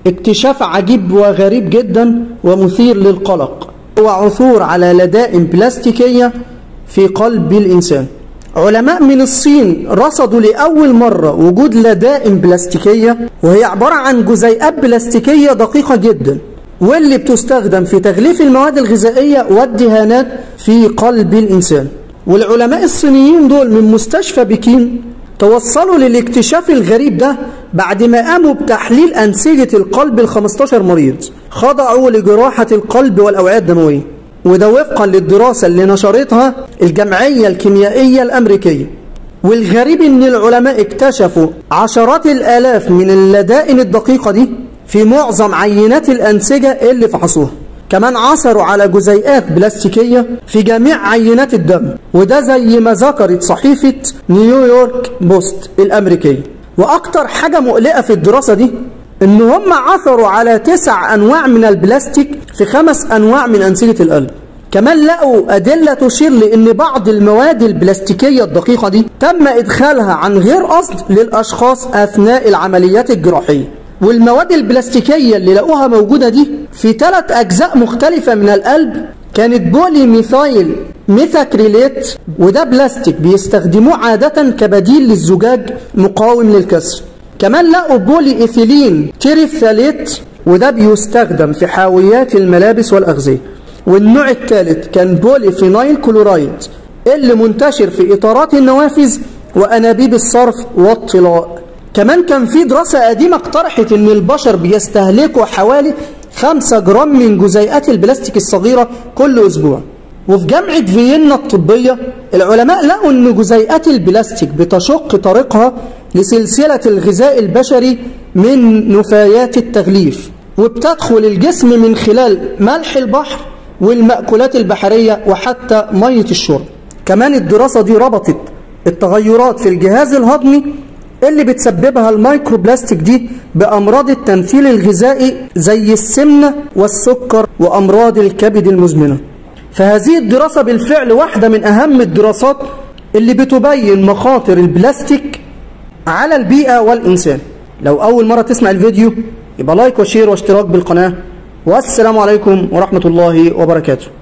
اكتشاف عجيب وغريب جدا ومثير للقلق هو عثور على لدائن بلاستيكية في قلب الإنسان علماء من الصين رصدوا لأول مرة وجود لدائن بلاستيكية وهي عبارة عن جزيئات بلاستيكية دقيقة جدا واللي بتستخدم في تغليف المواد الغذائية والدهانات في قلب الإنسان والعلماء الصينيين دول من مستشفى بكين توصلوا للاكتشاف الغريب ده بعد ما قاموا بتحليل أنسجة القلب ال 15 مريض خضعوا لجراحة القلب والأوعية الدموية وده وفقا للدراسة اللي نشرتها الجمعية الكيميائية الأمريكية والغريب ان العلماء اكتشفوا عشرات الالاف من اللدائن الدقيقة دي في معظم عينات الأنسجة اللي فحصوها كمان عثروا على جزيئات بلاستيكية في جميع عينات الدم وده زي ما ذكرت صحيفة نيويورك بوست الأمريكية وأكتر حاجة مقلقة في الدراسة دي إن هم عثروا على تسع أنواع من البلاستيك في خمس أنواع من أنسجة القلب كمان لقوا أدلة تشير لأن بعض المواد البلاستيكية الدقيقة دي تم إدخالها عن غير قصد للأشخاص أثناء العمليات الجراحية والمواد البلاستيكية اللي لقوها موجودة دي في ثلاث أجزاء مختلفة من القلب كانت بولي ميثايل ميثاكريليت وده بلاستيك بيستخدموه عادة كبديل للزجاج مقاوم للكسر كمان لقوا بولي إيثيلين تيريثاليت وده بيستخدم في حاويات الملابس والأغذية والنوع الثالث كان بولي فينايل كلورايد اللي منتشر في إطارات النوافذ وأنابيب الصرف والطلاء كمان كان في دراسة قديمة اقترحت ان البشر بيستهلكوا حوالي 5 جرام من جزيئات البلاستيك الصغيرة كل اسبوع وفي جامعة فيينا الطبية العلماء لقوا ان جزيئات البلاستيك بتشق طريقها لسلسلة الغذاء البشري من نفايات التغليف وبتدخل الجسم من خلال ملح البحر والمأكولات البحرية وحتى مية الشرب كمان الدراسة دي ربطت التغيرات في الجهاز الهضمي اللي بتسببها المايكرو بلاستيك دي بأمراض التمثيل الغذائي زي السمنة والسكر وأمراض الكبد المزمنة فهذه الدراسة بالفعل واحدة من أهم الدراسات اللي بتبين مخاطر البلاستيك على البيئة والإنسان لو أول مرة تسمع الفيديو يبقى لايك وشير واشتراك بالقناة والسلام عليكم ورحمة الله وبركاته